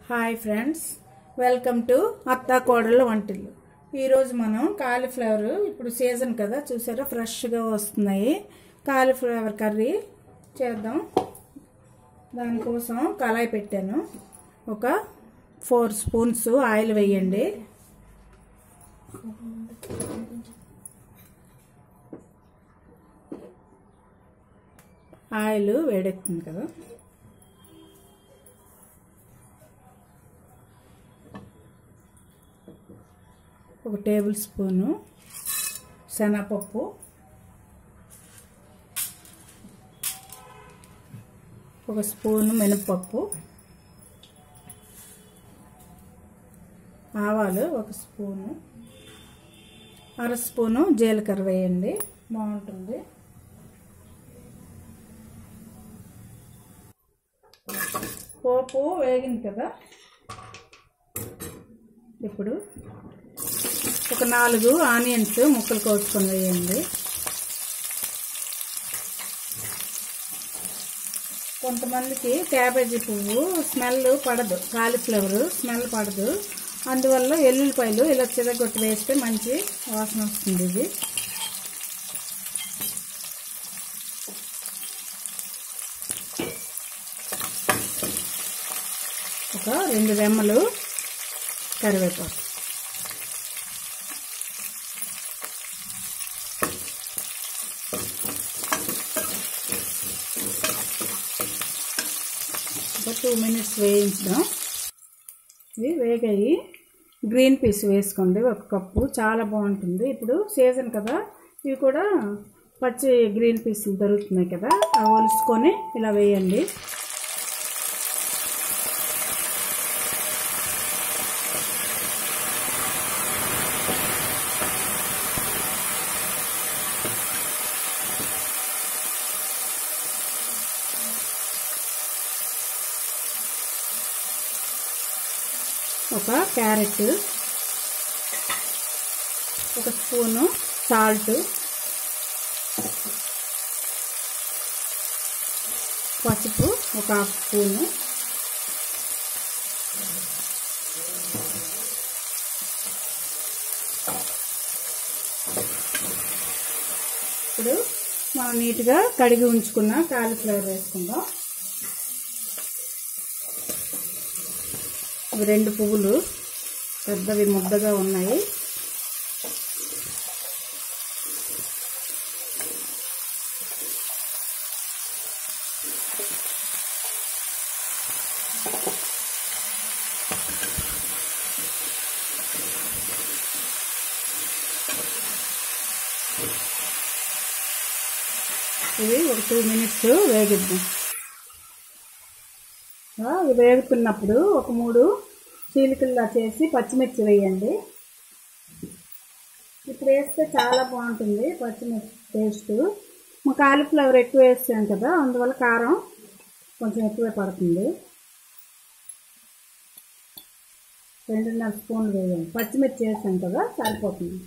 hi friends welcome to అత్తా కోడళ్ళ వంటలు ఈరోజు మనం కాలీఫ్లవర్ ఇప్పుడు సీజన్ కదా చూసారా ఫ్రెష్గా వస్తున్నాయి కాలీఫ్లవర్ కర్రీ చేద్దాం దానికోసం కళాయి పెట్టాను ఒక ఫోర్ స్పూన్స్ ఆయిల్ వేయండి ఆయిల్ వేడెక్కుతుంది కదా ఒక టేబుల్ స్పూను శనగపప్పు ఒక స్పూను మినపప్పు ఆవాలు ఒక స్పూను అర స్పూను జీలకర్ర వేయండి బాగుంటుంది పోపు వేగింది కదా ఇప్పుడు ఒక నాలుగు ఆనియన్స్ ముక్కలు కోసుకొని వేయండి కొంతమందికి క్యాబేజీ పువ్వు స్మెల్ పడదు కాలీఫ్లవర్ స్మెల్ పడదు అందువల్ల ఎల్లుల్లిపాయలు ఇలా చిరగొట్టి వేస్తే మంచి వాసన వస్తుంది ఇది ఒక రెండు రెమ్మలు కరివేపాకు ఒక టూ మినిట్స్ వేయించడం ఇవి వేగాయి గ్రీన్ పీస్ వేసుకోండి ఒక కప్పు చాలా బాగుంటుంది ఇప్పుడు సీజన్ కదా ఇవి కూడా పచ్చి గ్రీన్ పీసులు దొరుకుతున్నాయి కదా అవి ఒలుసుకొని ఇలా వేయండి ఒక క్యారెట్ ఒక స్పూను సాల్ట్ పసుపు ఒక హాఫ్ స్పూను ఇప్పుడు మనం నీట్గా కడిగి ఉంచుకున్న కాలీఫ్లవర్ వేసుకుందాం ఇవి రెండు పువ్వులు పెద్దవి ముద్దగా ఉన్నాయి ఇవి ఒక టూ మినిట్స్ వేగిద్దాం ఇవి వేగుతున్నప్పుడు ఒక మూడు చీలికల్లా చేసి పచ్చిమిర్చి వేయండి ఇప్పుడు వేస్తే చాలా బాగుంటుంది పచ్చిమిర్చి టేస్ట్ మా కాలీఫ్లవర్ ఎక్కువ వేసాం కదా అందువల్ల కారం కొంచెం ఎక్కువే పడుతుంది రెండున్నర స్పూన్లు వేయండి పచ్చిమిర్చి వేసాం కదా సరిపోతుంది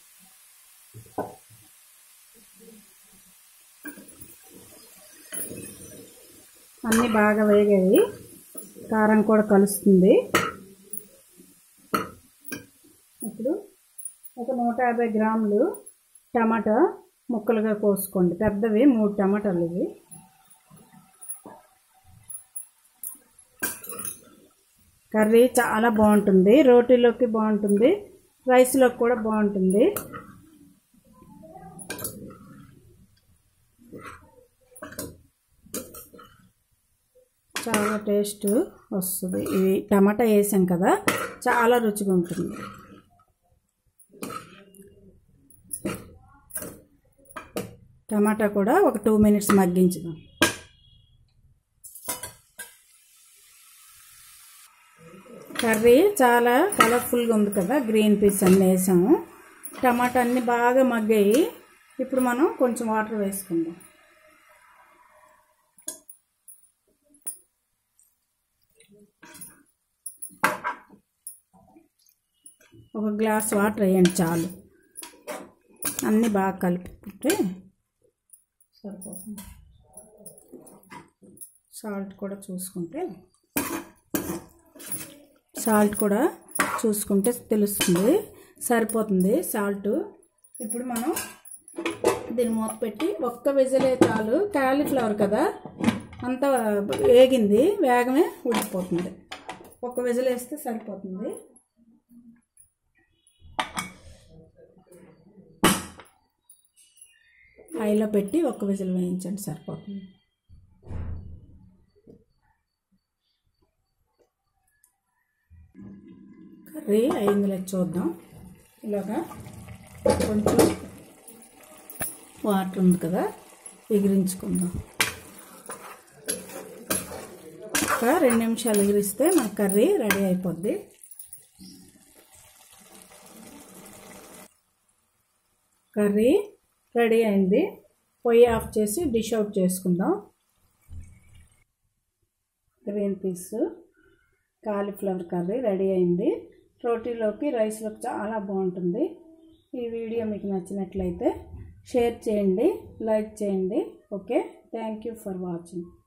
అన్నీ బాగా వేగాయి కారం కూడా కలుస్తుంది ఇప్పుడు ఒక నూట యాభై గ్రాములు టమాటా ముక్కలుగా కోసుకోండి పెద్దవి మూడు టమాటాలు ఇవి కర్రీ చాలా బాగుంటుంది రోటీలోకి బాగుంటుంది రైస్లోకి కూడా బాగుంటుంది చాలా టేస్ట్ వస్తుంది ఇవి టమాటా వేసాం కదా చాలా రుచిగా ఉంటుంది టమాటా కూడా ఒక టూ మినిట్స్ మగ్గించుదాం కర్రీ చాలా కలర్ఫుల్గా ఉంది కదా గ్రీన్ పీస్ అన్నీ వేసాము టమాటా అన్నీ బాగా మగ్గాయి ఇప్పుడు మనం కొంచెం వాటర్ వేసుకుందాం ఒక గ్లాస్ వాటర్ వేయండి చాలు అన్నీ బాగా కలుపుకుంటే సరిపోతుంది సాల్ట్ కూడా చూసుకుంటే సాల్ట్ కూడా చూసుకుంటే తెలుస్తుంది సరిపోతుంది సాల్ట్ ఇప్పుడు మనం దీన్ని మూత పెట్టి ఒక్క విజిలే చాలు కాలీఫ్లవర్ కదా అంతా వేగింది వేగమే ఉడికిపోతుంది ఒక్క విజిల్ వేస్తే సరిపోతుంది హైలో పెట్టి ఒక్క విజిల్ వేయించండి సరిపోతుంది కర్రీ అయిందిలే చూద్దాం ఇలాగా కొంచెం వాటర్ ఉంది కదా ఎగిరించుకుందాం ఒక రెండు నిమిషాలు ఎగిరిస్తే మన కర్రీ రెడీ అయిపోద్ది కర్రీ రెడీ అయింది పొయ్యి ఆఫ్ చేసి డిష్ అవుట్ చేసుకుందాం green peas cauliflower curry ready అయింది రోటీలోకి రైస్లోకి చాలా బాగుంటుంది ఈ వీడియో మీకు నచ్చినట్లయితే షేర్ చేయండి లైక్ చేయండి okay thank you for watching